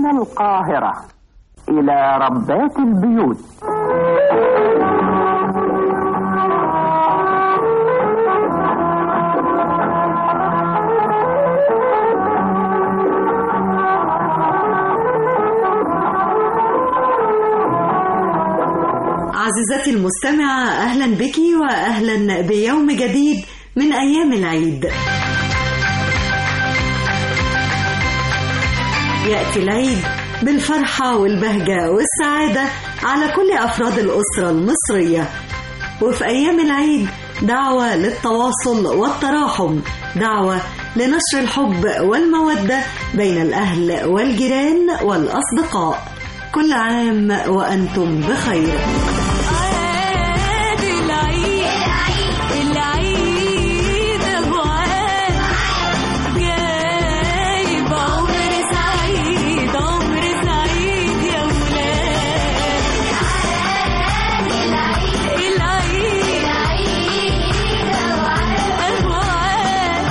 من القاهرة إلى ربات البيوت عزيزتي المستمعة أهلا بك وأهلا بيوم جديد من أيام العيد يأتي العيد بالفرحة والبهجة والسعادة على كل أفراد الأسرة المصرية وفي أيام العيد دعوة للتواصل والتراحم دعوة لنشر الحب والمودة بين الأهل والجيران والأصدقاء كل عام وأنتم بخير عيد العيد العيد ابو عاد جايب عمر سعيد عمر سعيد يا ولاد العيد ابو عاد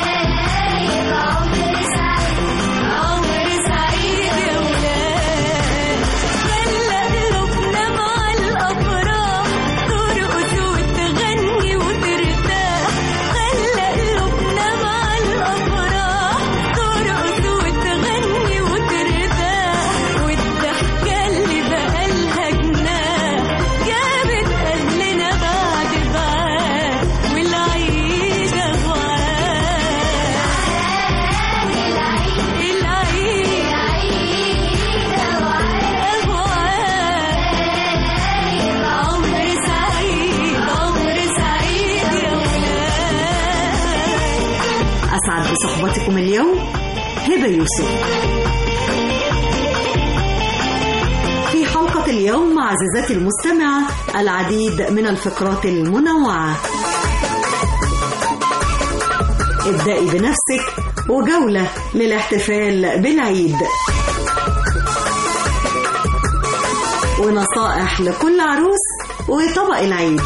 عمر سعيد يا ولاد خلى قلوبنا مع الأفراح ترقص وتغني وترتاح خلى قلوبنا مع الأفراح ترقص وتغني وترتاح والضحكة اللي بقالها جناح جابت أهلنا بعد بعاد والعيشة بعاد العيد أبو عاد عمر سعيد عمر سعيد يا ولاد أسعد بصحبتكم اليوم هبة يوسف في حلقة اليوم عزيزتي المستمعة العديد من الفقرات المنوعة ابدأي بنفسك وجولة للاحتفال بالعيد ونصائح لكل عروس وطبق العيد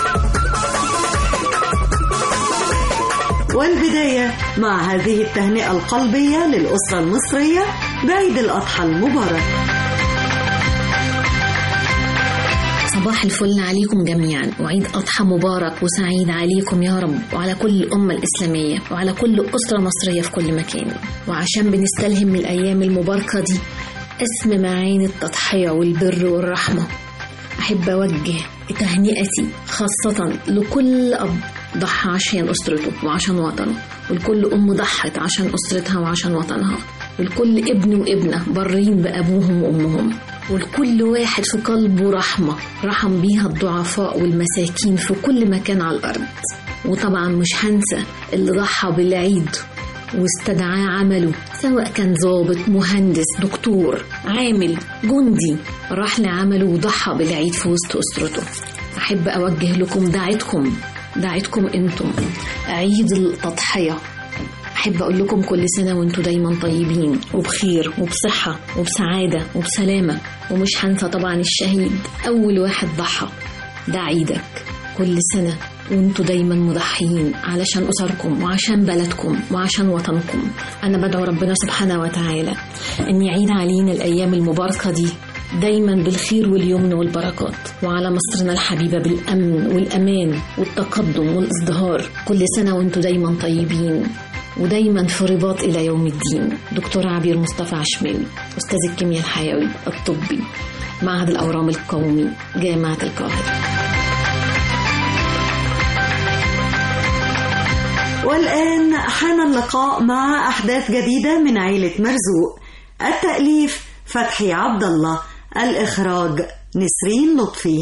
والبداية مع هذه التهنئة القلبية للأسرة المصرية بعيد الأضحى المبارك صباح الفل عليكم جميعا وعيد أضحى مبارك وسعيد عليكم يا رب وعلى كل الأمة الإسلامية وعلى كل أسرة مصرية في كل مكان وعشان بنستلهم من الأيام المباركة دي اسم معاني التضحية والبر والرحمة أحب أوجه تهنئتي خاصة لكل أب ضحى عشان أسرته وعشان وطنه ولكل أم ضحت عشان أسرتها وعشان وطنها ولكل ابن وابنة برين بأبوهم وأمهم ولكل واحد في قلبه رحمة رحم بيها الضعفاء والمساكين في كل مكان على الأرض وطبعا مش هنسى اللي ضحى بالعيد واستدعاه عمله سواء كان ضابط مهندس دكتور عامل جندي راح لعمله وضحى بالعيد في وسط أسرته أحب أوجه لكم دعتكم دعتكم أنتم عيد التضحية أحب أقول لكم كل سنة وأنتم دايما طيبين وبخير وبصحة وبسعادة وبسلامة ومش هنسى طبعا الشهيد أول واحد ضحى ده عيدك كل سنة وانتوا دايما مضحيين علشان أسركم وعشان بلدكم وعشان وطنكم أنا بدعو ربنا سبحانه وتعالى أن يعيد علينا الأيام المباركة دي دايما بالخير واليمن والبركات وعلى مصرنا الحبيبة بالأمن والأمان والتقدم والازدهار كل سنة وانتوا دايما طيبين ودايما في رباط إلى يوم الدين دكتور عبير مصطفى عشماوي أستاذ الكيمياء الحيوي الطبي معهد الأورام القومي جامعة القاهرة والآن حان اللقاء مع أحداث جديدة من عيلة مرزوق التأليف فتحي عبد الله الإخراج نسرين لطفي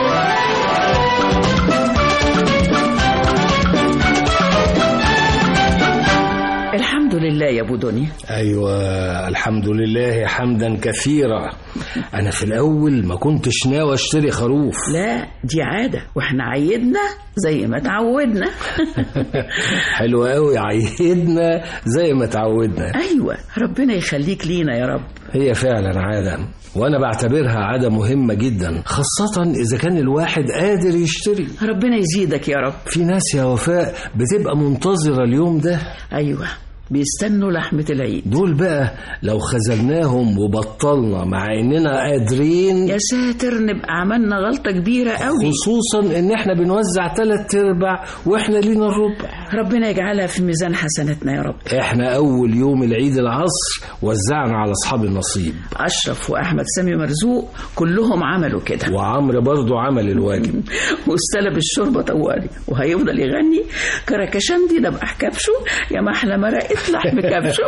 الحمد لله يا ابو دنيا ايوه الحمد لله حمدا كثيرا انا في الاول ما كنتش ناوي اشتري خروف لا دي عاده واحنا عيدنا زي ما تعودنا حلو قوي عيدنا زي ما تعودنا ايوه ربنا يخليك لينا يا رب هي فعلا عاده وانا بعتبرها عاده مهمه جدا خاصه اذا كان الواحد قادر يشتري ربنا يزيدك يا رب في ناس يا وفاء بتبقى منتظره اليوم ده ايوه بيستنوا لحمة العيد دول بقى لو خذلناهم وبطلنا مع اننا قادرين يا ساتر نبقى عملنا غلطة كبيرة قوي خصوصا ان احنا بنوزع تلات ارباع واحنا لينا الربع ربنا يجعلها في ميزان حسناتنا يا رب احنا اول يوم العيد العصر وزعنا على اصحاب النصيب أشرف وأحمد سامي مرزوق كلهم عملوا كده وعمرو برضو عمل الواجب واستلب الشوربة طوالي وهيفضل يغني كركشندي ده بقى كبشه يا محلى مرقة لحم كبشه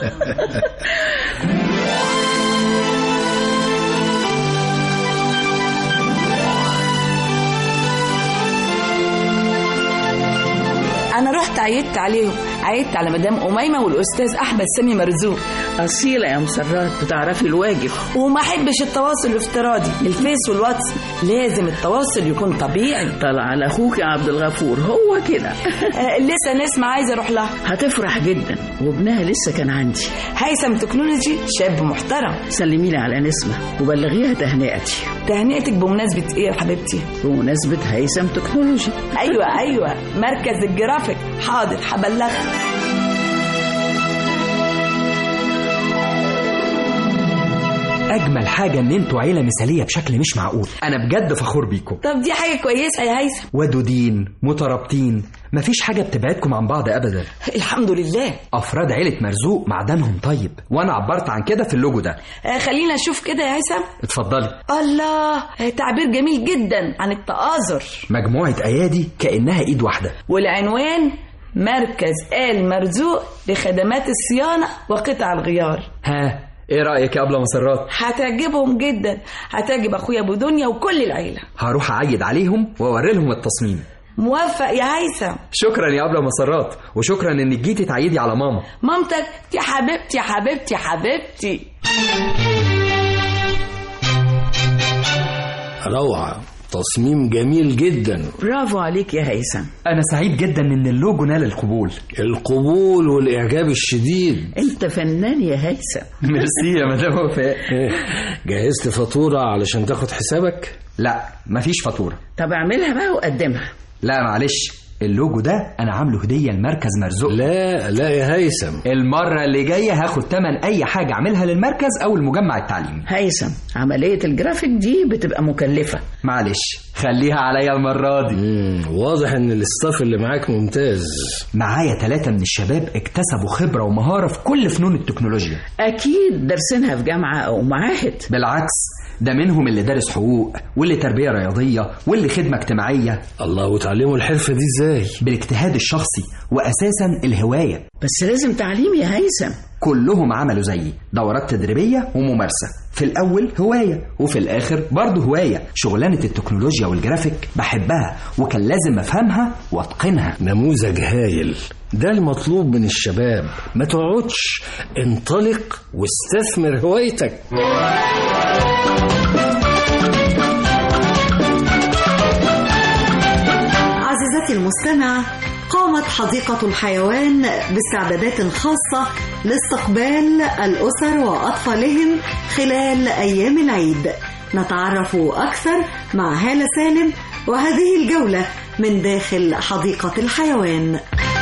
انا رحت عيدت عليهم عيدت على مدام اميمه والاستاذ احمد سامي مرزوق أصيلة يا مسرات بتعرفي الواجب وما احبش التواصل الافتراضي الفيس والواتس لازم التواصل يكون طبيعي طلع على أخوك يا عبد الغفور هو كده آه، لسه نسمة عايزه اروح لها هتفرح جدا وابنها لسه كان عندي هيثم تكنولوجي شاب محترم سلمي لي على نسمة وبلغيها تهنئتي تهنئتك بمناسبه ايه يا حبيبتي بمناسبة هيثم تكنولوجي ايوه ايوه مركز الجرافيك حاضر هبلغك اجمل حاجه ان انتوا عيله مثاليه بشكل مش معقول انا بجد فخور بيكم طب دي حاجه كويسه يا هيثم ودودين مترابطين مفيش حاجه بتبعدكم عن بعض ابدا الحمد لله افراد عيله مرزوق معدنهم طيب وانا عبرت عن كده في اللوجو ده آه، خلينا نشوف كده يا هيثم اتفضلي الله آه، تعبير جميل جدا عن التآزر مجموعه ايادي كانها ايد واحده والعنوان مركز آل مرزوق لخدمات الصيانة وقطع الغيار ها ايه رايك يا ابله مسرات هتعجبهم جدا هتعجب اخويا ابو دنيا وكل العيلة هروح اعيد عليهم واوري لهم التصميم موفق يا هيثم شكرا يا ابله مسرات وشكرا انك جيتي تعيدي على ماما مامتك يا حبيبتي يا حبيبتي يا حبيبتي روعة تصميم جميل جدا برافو عليك يا هيثم انا سعيد جدا ان اللوجو نال القبول القبول والإعجاب الشديد انت فنان يا هيثم ميرسي يا مدام وفاء جهزت فاتورة علشان تاخد حسابك لا مفيش فاتوره طب اعملها بقى وقدمها لا معلش اللوجو ده انا عامله هديه لمركز مرزوق لا لا يا هيثم المره اللي جايه هاخد تمن اي حاجه اعملها للمركز او المجمع التعليمي هيثم عملية الجرافيك دي بتبقى مكلفة معلش خليها عليا المره دي مم، واضح ان الاستاف اللي معاك ممتاز معايا ثلاثة من الشباب اكتسبوا خبرة ومهارة في كل فنون التكنولوجيا أكيد دارسينها في جامعة أو معاهد بالعكس ده منهم اللي دارس حقوق واللي تربية رياضية واللي خدمة اجتماعية الله وتعلموا الحرفة دي ازاي بالاجتهاد الشخصي وأساسا الهواية بس لازم تعليم يا هيثم كلهم عملوا زيي دورات تدريبية وممارسة في الأول هواية وفي الآخر برضه هواية شغلانة التكنولوجيا والجرافيك بحبها وكان لازم أفهمها وأتقنها نموذج هايل ده المطلوب من الشباب ما تقعدش انطلق واستثمر هوايتك عزيزتي المستمعة قامت حديقة الحيوان باستعدادات خاصة لاستقبال الأسر وأطفالهم خلال أيام العيد نتعرف أكثر مع هالة سالم وهذه الجولة من داخل حديقة الحيوان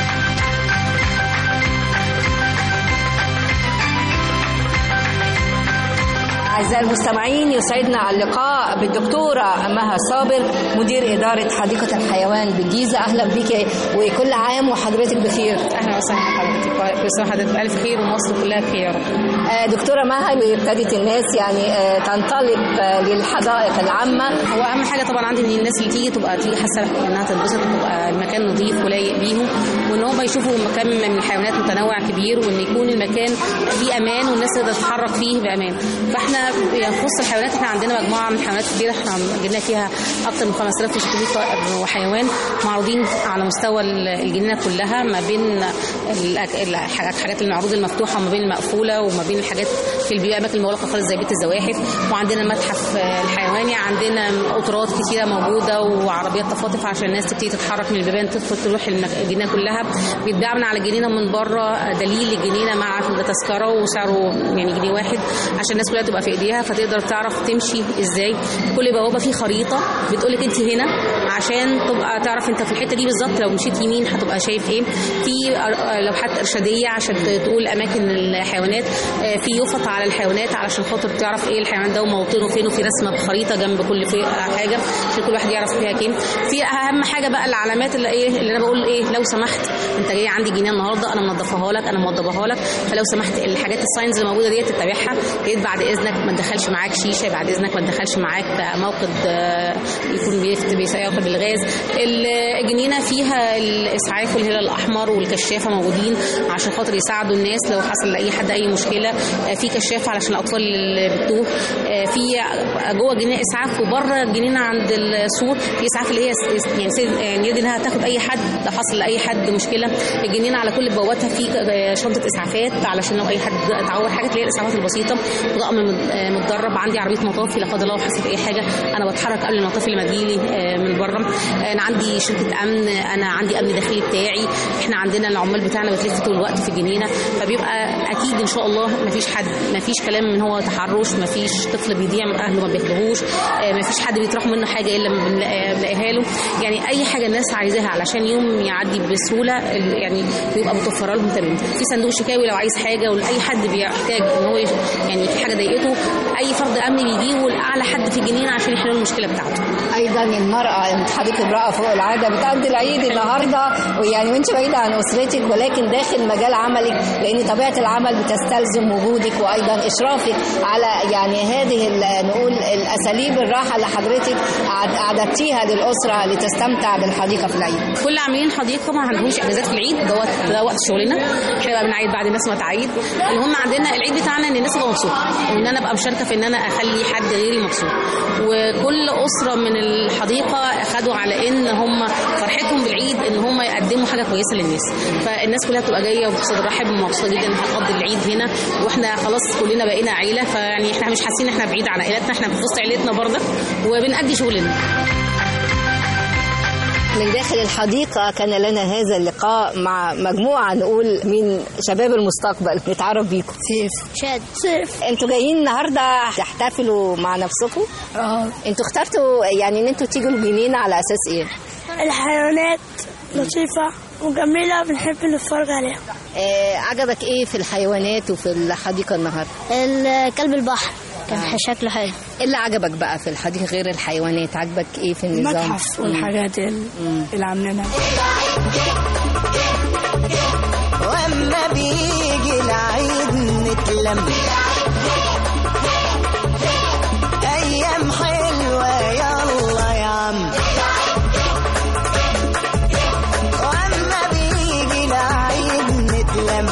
أعزائي المستمعين يسعدنا اللقاء بالدكتورة مها صابر مدير إدارة حديقة الحيوان بالجيزة أهلا بك وكل عام وحضرتك بخير اهلا وسهلا حضرتك كل سنه وحضرتك بالف خير ومصر كلها بخير يا رب آه، دكتورة مها ابتدت الناس يعني آه، تنطلق آه، للحدائق العامة هو اهم حاجه طبعا عندي ان الناس اللي تيجي تبقى تيجي حاسه انها تنبسط وتبقى المكان نظيف ولايق بيهم وان هم يشوفوا مكان من الحيوانات متنوع كبير وان يكون المكان فيه امان والناس تقدر تتحرك فيه بامان فاحنا يخص الحيوانات احنا عندنا مجموعه من الحيوانات كبيره احنا جبنا فيها اكثر من 5600 حيوان معروضين على مستوى الجنينه كلها ما بين الأك- الحاجات الحاجات المعروض المفتوحه وما بين المقفوله وما بين الحاجات في البيئه اماكن المغلقه خالص زي بيت الزواحف وعندنا المتحف آه، الحيواني عندنا قطارات كتيره موجوده وعربيات تفاطف عشان الناس تبتدي تتحرك من البيبان تدخل تروح المك- الجنينه كلها بيتباع من على الجنينه من بره دليل الجنينه مع تذكره وسعره يعني جنيه واحد عشان الناس كلها تبقى في ايديها فتقدر تعرف تمشي ازاي كل بوابه فيه خريطه بتقول لك انت هنا عشان تبقى تعرف انت في الحته دي بالظبط لو مشيت يمين هتبقى شايف ايه في أر- لوحات ارشاديه عشان تقول اماكن الحيوانات آه، في يفط على الحيوانات علشان خاطر تعرف ايه الحيوان ده وموطنه فين وفي رسمه بخريطه جنب كل في حاجه عشان كل واحد يعرف فيها كام في اهم حاجه بقى العلامات اللي ايه اللي انا بقول ايه لو سمحت انت جاي عندي جنينه النهارده انا منضفاها لك انا موضباها لك فلو سمحت الحاجات الساينز اللي موجوده ديت تتابعها يا ريت بعد اذنك ما تدخلش معاك شيشه بعد اذنك ما تدخلش معاك موقد آه، يكون بيفت بيسيق بالغاز الجنينه فيها الاسعاف والهلال الاحمر والكشافه موجودين عشان خاطر يساعدوا الناس لو حصل لاي حد اي مشكله آه، في كشافه علشان الاطفال اللي بتوه آه، في جوه الجنينه اسعاف وبره الجنينه عند السور في اسعاف اللي هي س- يعني سيد- يعني يد انها تاخد اي حد لو حصل لاي حد مشكله الجنينه على كل بواباتها في ك- شنطه اسعافات علشان لو اي حد اتعور حاجات اللي هي الاسعافات البسيطه طقم مد- آه، متدرب عندي عربيه مطافي لا قدر الله لو حصلت اي حاجه انا بتحرك قبل المطافي اللي ما تجيلي آه، من بره آه، انا عندي شركه امن انا عندي امن داخلي بتاعي احنا عندنا العمال بتاعنا بتلف طول الوقت في الجنينه فبيبقى اكيد ان شاء الله ما فيش حد ما فيش كلام ان هو تحرش ما فيش طفل بيضيع من اهله ما بياخدوهوش آه، ما فيش حد بيطرح منه حاجه الا لما بنلاقي- بنلاقيها له يعني اي حاجه الناس عايزاها علشان يوم يعدي بسهوله ال- يعني بيبقى متوفره لهم تمام في صندوق شكاوي لو عايز حاجه ولاي حد بيحتاج ان هو يش- يعني في حاجه ضايقته اي فرد امن بيجيبه لاعلى حد في الجنينه عشان يحل له المشكله بتاعته ايضا المراه انت حضرتك امراه فوق العاده بتقضي العيد النهارده ويعني وانت بعيده عن اسرتك ولكن داخل مجال عملك لان طبيعه العمل بتستلزم وجودك وايضا اشرافك على يعني هذه ال- نقول الاساليب الراحه اللي حضرتك أعد- اعددتيها للاسره لتستمتع بالحديقه في العيد كل عاملين حديقه ما عندهمش اجازات في العيد دوت ده وقت شغلنا احنا بقى بنعيد بعد الناس ما تعيد المهم عندنا العيد بتاعنا ان الناس تبقى مبسوطه وان انا ابقى مشاركه في ان انا اخلي حد غيري مبسوط وكل اسره من الحديقه خدوا على ان هم فرحتهم بالعيد ان هم يقدموا حاجه كويسه للناس فالناس كلها بتبقى جايه وبصدر رحب ومبسوطه جدا ان هنقضي العيد هنا واحنا خلاص كلنا بقينا عيله فيعني احنا مش حاسين ان احنا بعيد عن عائلتنا احنا في وسط عيلتنا برضك وبنأدي شغلنا من داخل الحديقة كان لنا هذا اللقاء مع مجموعة نقول من شباب المستقبل نتعرف بيكم سيف شاد سيف انتوا جايين النهارده تحتفلوا مع نفسكم؟ اه انتوا اخترتوا يعني ان انتوا تيجوا الجنينة على اساس ايه؟ الحيوانات لطيفة وجميلة بنحب نتفرج عليها آه عجبك ايه في الحيوانات وفي الحديقة النهارده؟ الكلب البحر كان شكله حلو ايه اللي عجبك بقى في الحديقة غير الحيوانات؟ عجبك ايه في النظام؟ المتحف والحاجات اللي عاملينها واما بيجي العيد نتلم ايام حلوه يلا يا عم واما بيجي العيد نتلم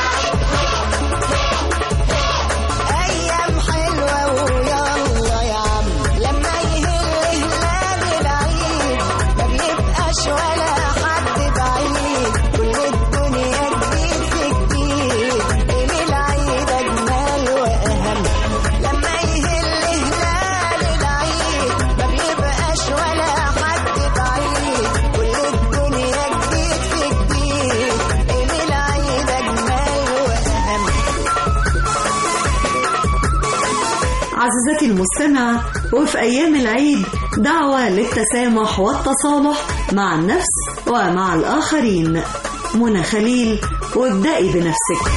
ايام حلوه ويلا يا عم لما يهل هلال العيد ما بيبقاش ولا حد بعيد كل الدنيا جديد في جديد ايه العيد اجمل واهم لما يهل هلال العيد ما بيبقاش ولا حد بعيد كل الدنيا جديد في جديد ايه العيد اجمل واهم عزيزتي المستمعة وفي أيام العيد دعوة للتسامح والتصالح مع النفس ومع الآخرين منى خليل وابدأي بنفسك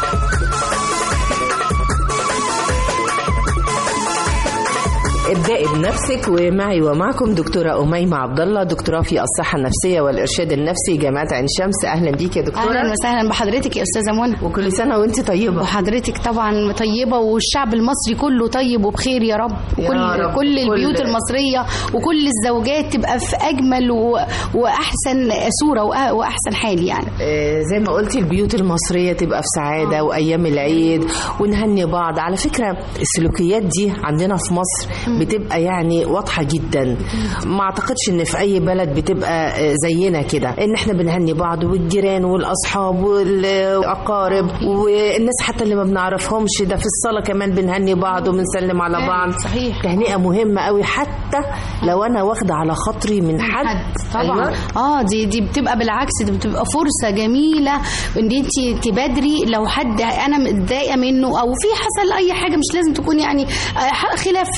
ابدأي بنفسك ومعي ومعكم دكتورة أميمة عبد الله دكتوراه في الصحة النفسية والإرشاد النفسي جامعة عين شمس أهلا بيك يا دكتورة اهلا وسهلا بحضرتك يا استاذه منى وكل سنة وأنت طيبة وحضرتك طبعا طيبه والشعب المصري كله طيب وبخير يا رب يا كل رب. كل البيوت كل- المصريه وكل الزوجات تبقى في اجمل و... واحسن صوره وأ- واحسن حال يعني آه، زي ما قلتي البيوت المصرية تبقى في سعادة وأيام العيد ونهني بعض على فكرة السلوكيات دي عندنا في مصر بتبقى يعني واضحة جدا ما أعتقدش إن في أي بلد بتبقى آه، زينا كده إن إحنا بنهني بعض والجيران والأصحاب والأقارب والناس حتى اللي ما بنعرفهمش ده في الصلاة كمان بنهني بعض وبنسلم على بعض صحيح تهنئة مهمة قوي حتى لو أنا واخدة على خطري من حد طبعا اه دي دي بتبقى بالعكس دي بتبقى فرصه جميله ان انت تبادري لو حد انا متضايقه منه او في حصل اي حاجه مش لازم تكون يعني آه، خلاف في الراي او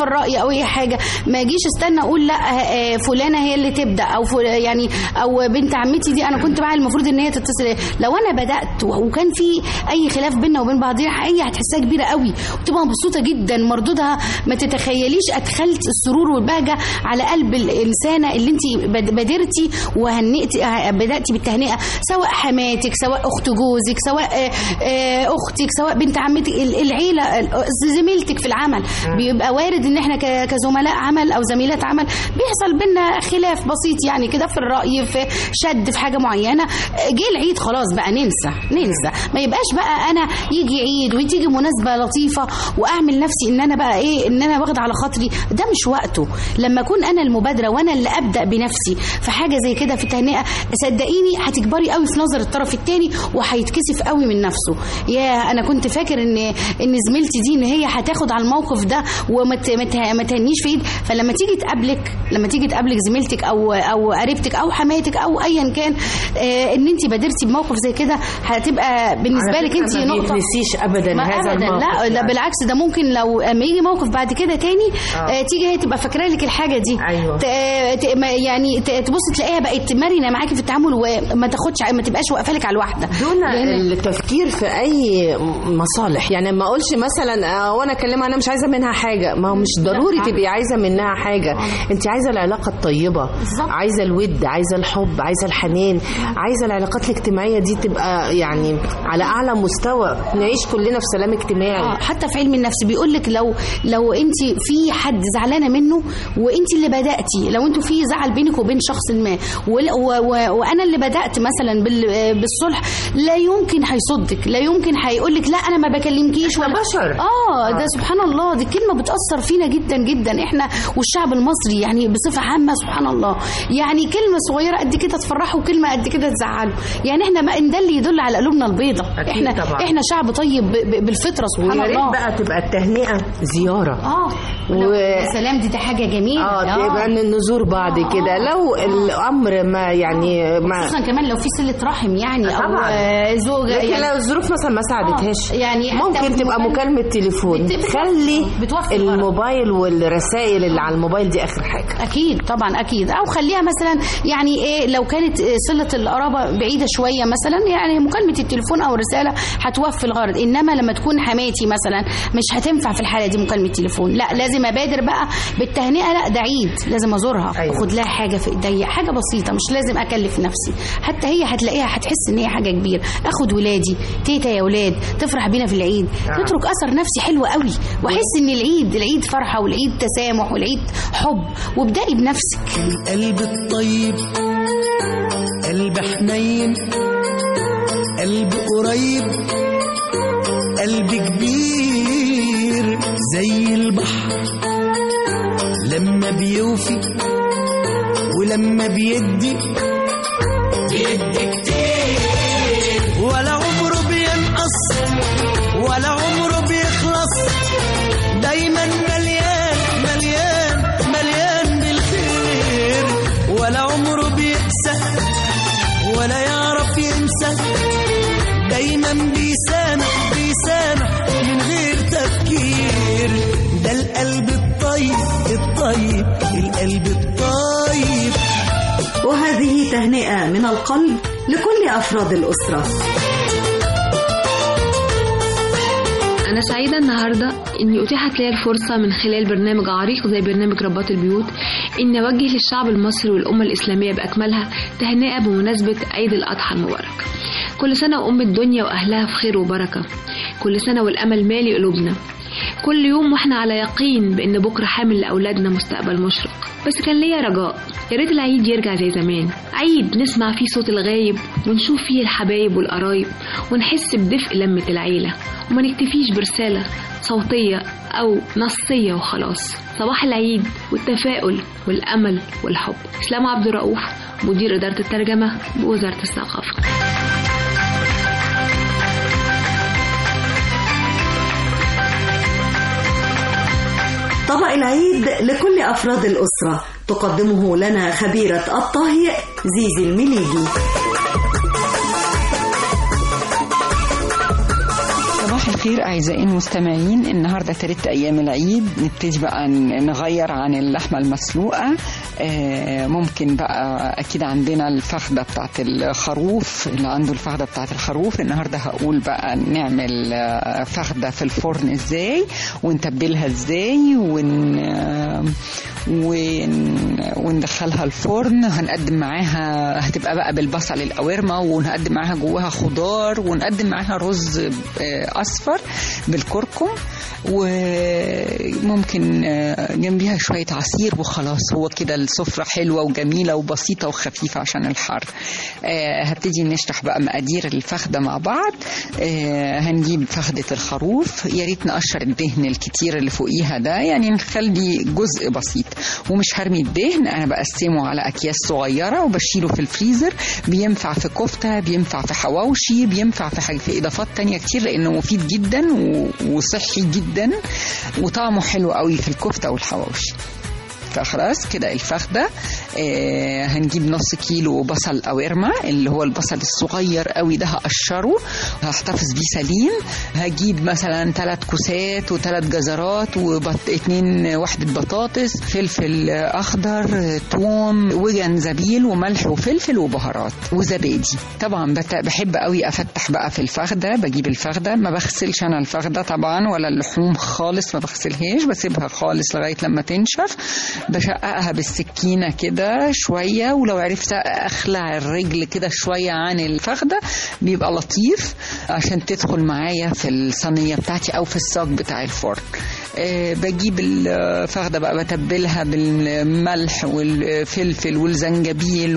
او اي حاجه ما اجيش استنى اقول لا آه، فلانه هي اللي تبدا او فل... يعني او بنت عمتي دي انا كنت معاها المفروض ان هي تتصل لو انا بدات وكان في اي خلاف بيننا وبين بعضينا هي هتحسها كبيره قوي وتبقى مبسوطه جدا مردودها ما تتخيليش ادخلت السرور والبهجه على قلب الانسانه اللي انت بد- بادرتي وهنئتي آه، بداتي بالتهنئه سواء حماتك سواء اخت جوزك سواء آه، آه، اختك سواء بنت عمتك ال- العيله ال- زميلتك في العمل بيبقى وارد ان احنا ك- كزملاء عمل او زميلات عمل بيحصل بينا خلاف بسيط يعني كده في الراي في شد في حاجه معينه آه، جه العيد خلاص بقى ننسى ننسى ما يبقاش بقى انا يجي عيد وتيجي مناسبه لطيفه واعمل نفسي ان انا بقى ايه ان انا واخد على خاطري ده مش وقته لما اكون انا المبادره وانا اللي ابدا بنفسي في حاجه زي كده في التهنئه صدقيني هتكبري قوي في نظر الطرف الثاني وهيتكسف قوي من نفسه يا انا كنت فاكر ان ان زميلتي دي ان هي هتاخد على الموقف ده وما ت- ما ت- ما تهنيش في ايد فلما تيجي تقابلك لما تيجي تقابلك زميلتك او او قريبتك او حماتك او ايا كان آه ان انت بادرتي بموقف زي كده هتبقى بالنسبه على لك فكرة انت ما نقطه بيتنسيش أبداً ما هذا ابدا الموقف لا لا يعني. بالعكس ده ممكن لو اما يجي موقف بعد كده تاني آه. آه تيجي هي تبقى فاكره لك الحاجه دي أيوة. ت- ت- ما- يعني ت- تبص تلاقيها بقت مرنه معاكي في التعامل وما تاخدش ما تبقاش واقفه لك على الواحده دون لأن- التفكير في اي مصالح يعني ما اقولش مثلا آه، وانا اكلمها انا مش عايزه منها حاجه ما هو مش ضروري تبقي عايزه منها حاجه انت عايزه العلاقه الطيبه عايزه الود عايزه الحب عايزه الحنان عايزه العلاقات الاجتماعيه دي تبقى يعني على اعلى مستوى نعيش كلنا في سلام اجتماعي آه، حتى في علم النفس بيقول لك لو لو انت في حد زعلانه منه وانت اللي بداتي لو انتوا في زعل بينك وبين شخص ما وال- و- و- وانا اللي بدات مثلا بال- بالصلح لا يمكن هيصدك لا يمكن هيقول لك لا انا ما بكلمكيش ولا بشر. اه ده سبحان الله دي كلمه بتاثر فينا جدا جدا احنا والشعب المصري يعني بصفه عامه سبحان الله يعني كلمه صغيره قد كده تفرحه وكلمه قد كده تزعله يعني احنا ما إن ده اللي يدل على قلوبنا البيضه أكيد احنا طبعا. احنا شعب طيب ب- ب- بالفطره سبحان ويا ريت الله بقى تبقى التهنئه زياره اه و- يا سلام دي, دي حاجه جميله اه تبقى ان نزور بعض كده لو الامر ما يعني ما خصوصا كمان لو في صله رحم يعني او طبعاً. آه، زوجه لكن يعني لو الظروف مثلا ما ساعدتهاش آه، يعني حتى ممكن تبقى مكالمة- مكالمة تليفون بت- بتوفر- خلي بتوفر الغرض. الموبايل والرسائل اللي على الموبايل دي اخر حاجة اكيد طبعا اكيد او خليها مثلا يعني ايه لو كانت آه، صله القرابه بعيده شويه مثلا يعني مكالمه التليفون او الرساله هتوفي الغرض انما لما تكون حماتي مثلا مش هتنفع في الحاله دي مكالمه تليفون لا لازم ابادر بقى بالتهنئه لا ده عيد لازم ازورها أيوة. اخد لها حاجه في ايديا حاجه بسيطه مش لازم اكلف نفسي حتى هي هتلاقيها هتحس ان هي حاجه كبيره اخد ولادي تيتا يا ولاد تفرح بينا في العيد آه. تترك اثر نفسي حلو قوي واحس ان العيد العيد فرحه والعيد تسامح والعيد حب وابدأي بنفسك القلب الطيب قلب حنين قلب قريب قلب كبير زي البحر لما بيوفي ولما بيدي بيدي كتير ولا عمره بينقص ولا عمره بيخلص دايما مليان مليان مليان بالخير ولا عمره بيقسى ولا يعرف ينسى دايما بيسامح بيسامح من غير تفكير ده القلب الطيب الطيب القلب الطيب وهذه تهنئة من القلب لكل أفراد الأسرة أنا سعيدة النهاردة إني أتيحت لي الفرصة من خلال برنامج عريق زي برنامج رباط البيوت إني أوجه للشعب المصري والأمة الإسلامية بأكملها تهنئة بمناسبة عيد الأضحى المبارك كل سنة وأم الدنيا وأهلها في خير وبركة كل سنة والأمل مالي قلوبنا كل يوم واحنا على يقين بان بكره حامل لاولادنا مستقبل مشرق بس كان ليا رجاء يا ريت العيد يرجع زي زمان عيد نسمع فيه صوت الغايب ونشوف فيه الحبايب والقرايب ونحس بدفء لمة العيلة وما نكتفيش برسالة صوتية أو نصية وخلاص صباح العيد والتفاؤل والأمل والحب إسلام عبد الرؤوف مدير إدارة الترجمة بوزارة الثقافة طبق العيد لكل أفراد الأسرة تقدمه لنا خبيرة الطهي زيزي المليجي صباح صباح الخير أعزائي المستمعين النهاردة تالت أيام العيد نبتدي بقى ن- نغير عن اللحمة المسلوقة آه، ممكن بقى أكيد عندنا الفخدة بتاعت الخروف اللي عنده الفخدة بتاعت الخروف النهاردة هقول بقى نعمل آه، فخدة في الفرن إزاي ونتبلها إزاي ون آه، ون... وندخلها الفرن هنقدم معاها هتبقى بقى بالبصل القوارمة ونقدم معاها جواها خضار ونقدم معاها رز آه، أصفر بالكركم وممكن آه، جنبيها شوية عصير وخلاص هو كده السفرة حلوة وجميلة وبسيطة وخفيفة عشان الحر آه، هبتدي نشرح بقى مقادير الفخدة مع بعض آه، هنجيب فخدة الخروف يا ريت نقشر الدهن الكتير اللي فوقيها ده يعني نخلي جزء بسيط ومش هرمي الدهن انا بقسمه على اكياس صغيره وبشيله في الفريزر بينفع في كفته بينفع في حواوشي بينفع في حاجه في اضافات تانية كتير لانه مفيد جدا و- وصحي جدا وطعمه حلو قوي في الكفته والحواوشي فخلاص كده الفخدة آه هنجيب نص كيلو بصل قوارمة اللي هو البصل الصغير قوي ده هقشره هحتفظ بيه سليم هجيب مثلا ثلاث كوسات وثلاث جزرات وبط... اتنين وحدة بطاطس فلفل اخضر آه، توم وجنزبيل وملح وفلفل وبهارات وزبادي طبعا بت... بحب قوي افتح بقى في الفخدة بجيب الفخدة ما بغسلش انا الفخدة طبعا ولا اللحوم خالص ما بغسلهاش بسيبها خالص لغاية لما تنشف بشققها بالسكينة كده شوية ولو عرفت أخلع الرجل كده شوية عن الفخدة بيبقى لطيف عشان تدخل معايا في الصينية بتاعتي أو في الصاج بتاع الفرن آه، بجيب الفخدة بقى بتبلها بالملح والفلفل والزنجبيل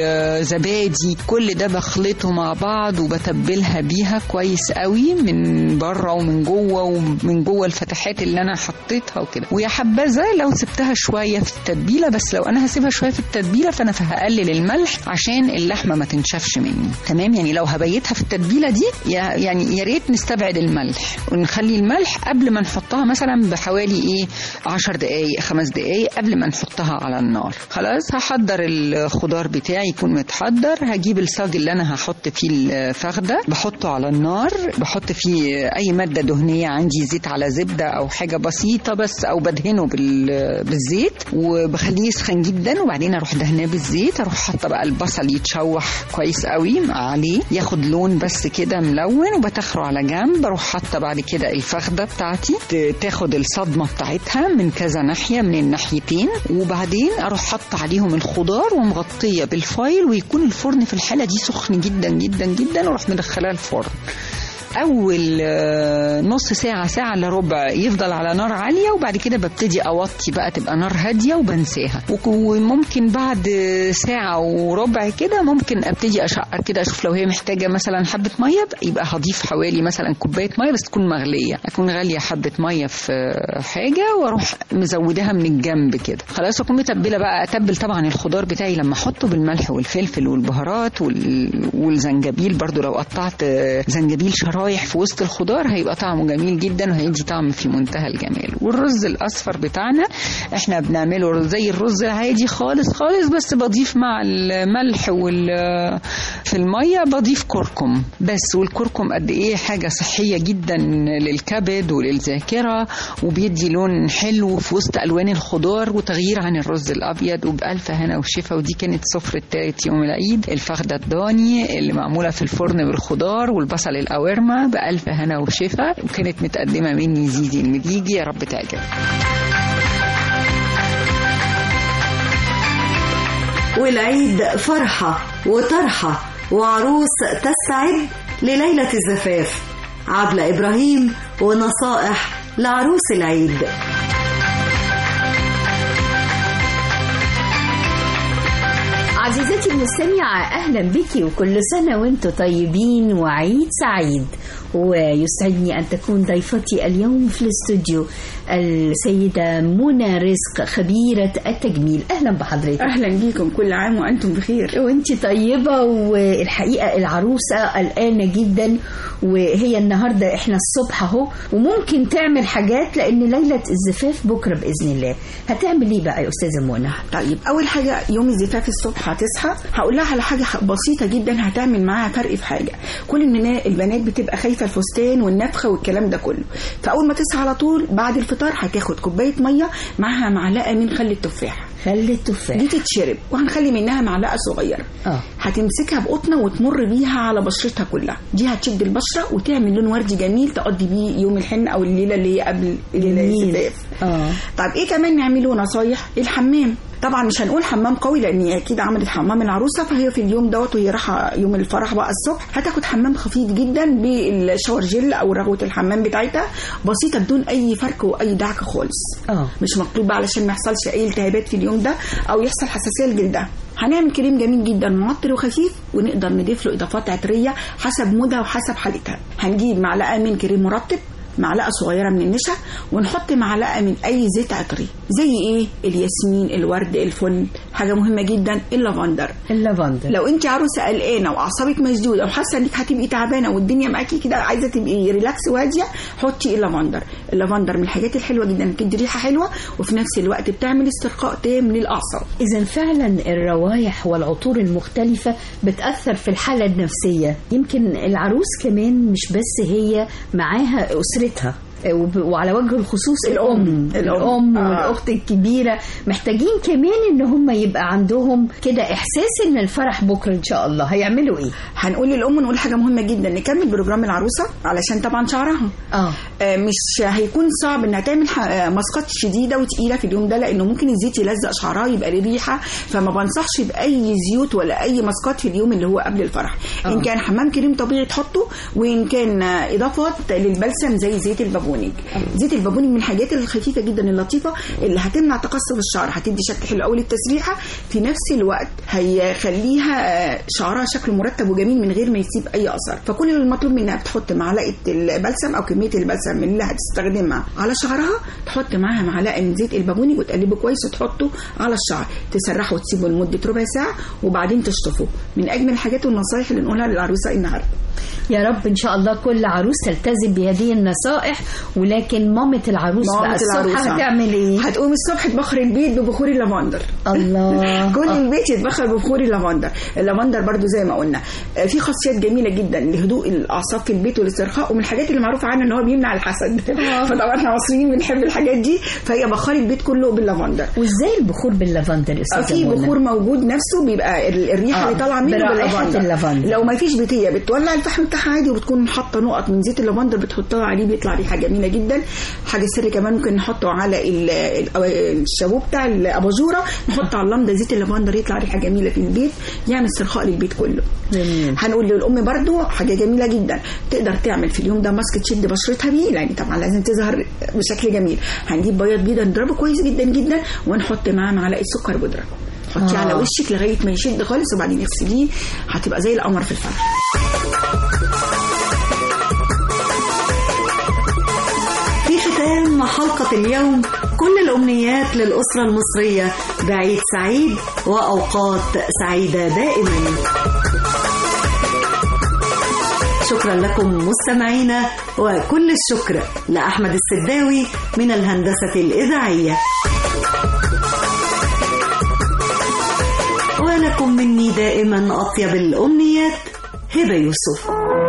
والزبادي كل ده بخلطه مع بعض وبتبلها بيها كويس قوي من بره ومن جوه ومن جوه الفتحات اللي انا حطيتها وكده ويا حبذا لو سبتها شويه في التتبيله بس لو انا هسيبها شويه في التتبيله فانا هقلل الملح عشان اللحمه ما تنشفش مني تمام يعني لو هبيتها في التتبيله دي يا- يعني يا ريت نستبعد الملح ونخلي الملح قبل ما نحطها مثلا بحوالي ايه 10 دقائق خمس دقائق قبل ما نحطها على النار خلاص هحضر الخضار بتاعي يكون متحضر هجيب الصاج اللي انا هحط فيه الفخده بحطه على النار بحط فيه اي ماده دهنيه عندي زيت على زبده او حاجه بسيطه بس او بدهنه بال- بالزيت وبخليه يسخن جدا وبعدين اروح دهناه بالزيت اروح حاطه بقى البصل يتشوح كويس قوي عليه ياخد لون بس كده ملون وبتاخره على جنب بروح حاطه بعد كده الفخده بتاعتي ت- تاخد الصدمه بتاعتها من كذا ناحيه من الناحيتين وبعدين اروح حاطه عليهم الخضار ومغطيه بالفايل ويكون الفرن في الحاله دي سخن جدا جدا جدا واروح مدخلاه الفرن اول آه، نص ساعه ساعه الا ربع يفضل على نار عاليه وبعد كده ببتدي اوطي بقى تبقى نار هاديه وبنساها وك- وممكن بعد ساعه وربع كده ممكن ابتدي اشقر كده اشوف لو هي محتاجه مثلا حبه ميه يبقى هضيف حوالي مثلا كوبايه ميه بس تكون مغليه اكون غاليه حبه ميه في حاجه واروح مزوداها من الجنب كده خلاص اكون متبله بقى اتبل طبعا الخضار بتاعي لما احطه بالملح والفلفل والبهارات وال- والزنجبيل برضو لو قطعت آه، زنجبيل شرايح في وسط الخضار هيبقى طعمه جميل جدا وهيدي طعم في منتهى الجمال والرز الاصفر بتاعنا احنا بنعمله زي الرز العادي خالص خالص بس بضيف مع الملح وال في الميه بضيف كركم بس والكركم قد ايه حاجه صحيه جدا للكبد وللذاكره وبيدي لون حلو في وسط الوان الخضار وتغيير عن الرز الابيض وبالف هنا وشفا ودي كانت سفره تالت يوم العيد الفخده الضاني اللي معموله في الفرن بالخضار والبصل القوارمه بألف هنا وشفا وكانت متقدمه مني زيزي المديجي يا رب تعجبك والعيد فرحة وطرحة وعروس تستعد لليلة الزفاف عبلة إبراهيم ونصائح لعروس العيد عزيزتي المستمعة أهلا بك وكل سنة وانتم طيبين وعيد سعيد ويسعدني أن تكون ضيفتي اليوم في الاستوديو السيدة منى رزق خبيرة التجميل أهلا بحضرتك أهلا بيكم كل عام وأنتم بخير وانت طيبة والحقيقة العروسة قلقانة جدا وهي النهاردة احنا الصبح اهو وممكن تعمل حاجات لأن ليلة الزفاف بكرة بإذن الله هتعمل ايه بقى يا أستاذة منى؟ طيب اول حاجه يوم الزفاف الصبح هتصحى هقول لها على حاجه بسيطه جدا هتعمل معاها فرق في حاجه كل البنات البنات بتبقى خايفه شايفه الفستان والنفخه والكلام ده كله فاول ما تصحى على طول بعد الفطار هتاخد كوبايه ميه معاها معلقه من خل التفاح خل التفاح دي تتشرب وهنخلي منها معلقه صغيره اه هتمسكها بقطنه وتمر بيها على بشرتها كلها دي هتشد البشره وتعمل لون وردي جميل تقضي بيه يوم الحنه او الليله اللي هي قبل الزفاف اه طب ايه كمان نعمله نصايح الحمام طبعا مش هنقول حمام قوي لان هي اكيد عملت حمام العروسه فهي في اليوم دوت وهي رايحه يوم الفرح بقى الصبح هتاخد حمام خفيف جدا بالشاور جل او رغوه الحمام بتاعتها بسيطه بدون اي فرك واي دعك خالص اه مش مطلوب بقى علشان ما يحصلش اي التهابات في اليوم ده او يحصل حساسيه لجلدها هنعمل كريم جميل جدا معطر وخفيف ونقدر نضيف له اضافات عطريه حسب مودها وحسب حالتها هنجيب معلقه من كريم مرطب معلقه صغيره من النشا ونحط معلقه من اي زيت عطري زي ايه الياسمين الورد الفل حاجه مهمه جدا اللافندر اللافندر لو انت عروسه قلقانه واعصابك مشدوده وحاسه انك هتبقي تعبانه والدنيا معاكي كده عايزه تبقي ريلاكس وهاديه حطي اللافندر اللافندر من الحاجات الحلوه جدا بتدي ريحه حلوه وفي نفس الوقت بتعمل استرخاء تام للاعصاب إذا فعلا الروايح والعطور المختلفة بتأثر في الحالة النفسية يمكن العروس كمان مش بس هي معاها أسرتها وب- وعلى وجه الخصوص الأم الأم. الأم آه. والأخت الكبيرة محتاجين كمان إن هم يبقى عندهم كده إحساس إن الفرح بكرة إن شاء الله هيعملوا إيه؟ هنقول للام نقول حاجه مهمه جدا نكمل بروجرام العروسه علشان طبعا شعرها اه آه، مش هيكون صعب انها تعمل ح- آه، ماسكات شديده وتقيله في اليوم ده لانه ممكن الزيت يلزق شعرها يبقى ليه ريحه فما بنصحش باي زيوت ولا اي ماسكات في اليوم اللي هو قبل الفرح آه. ان كان حمام كريم طبيعي تحطه وان كان آه، اضافات للبلسم زي زيت البابونج زيت البابونج من الحاجات الخفيفه جدا اللطيفه اللي هتمنع تقصف الشعر هتدي شكل حلو قوي للتسريحه في نفس الوقت هيخليها آه، شعرها شكله مرتب وجميل من غير ما يسيب اي اثر فكل اللي المطلوب منها بتحط معلقه البلسم او كميه البلسم اللي هتستخدمها على شعرها تحط معاها معلقه من زيت البابونج وتقلبه كويس وتحطه على الشعر تسرحه وتسيبه لمده ربع ساعه وبعدين تشطفه من اجمل الحاجات والنصايح اللي نقولها للعروسه النهارده يا رب ان شاء الله كل عروس تلتزم بهذه النصائح ولكن مامة العروس بقى مامة الصبح العروسة. هتعمل ايه؟ هتقوم الصبح تبخر البيت ببخور اللافندر الله كل البيت يتبخر ببخور اللافندر اللافندر برضو زي ما قلنا آه، في خاصيات جميله جدا لهدوء الاعصاب في البيت والاسترخاء ومن الحاجات اللي معروف عنها ان هو بيمنع الحسد فطبعا احنا مصريين بنحب الحاجات دي فهي بخار البيت كله باللافندر وازاي البخور باللافندر آه، استاذه في منى؟ بخور موجود نفسه بيبقى ال- الريحه آه، اللي طالعه منه برائحة باللافندر اللافندر. لو ما فيش بيتيه بتولع الفحم بتاعها عادي وبتكون حاطه نقط من زيت اللافندر بتحطها عليه بيطلع ريحه جميله جدا حاجه سر كمان ممكن نحطه على ال- ال- الشابوه بتاع الاباجوره نحط على اللمده زيت اللافندر يطلع ريحه جميله في البيت يعمل استرخاء للبيت كله جميل. هنقول للام برضو حاجه جميله جدا تقدر تعمل في اليوم ده ماسك تشد بشرتها بيه لان طبعا لازم تظهر بشكل جميل هنجيب بياض بيضه نضربه كويس جدا جدا ونحط معاه معلقه سكر بودره حطيه آه. على وشك لغايه ما يشد خالص وبعدين اغسليه هتبقى زي القمر في الفرح في ختام حلقة اليوم كل الأمنيات للأسرة المصرية بعيد سعيد وأوقات سعيدة دائما شكرا لكم مستمعينا وكل الشكر لأحمد السداوي من الهندسة الإذاعية ولكم مني دائما أطيب الأمنيات هبة يوسف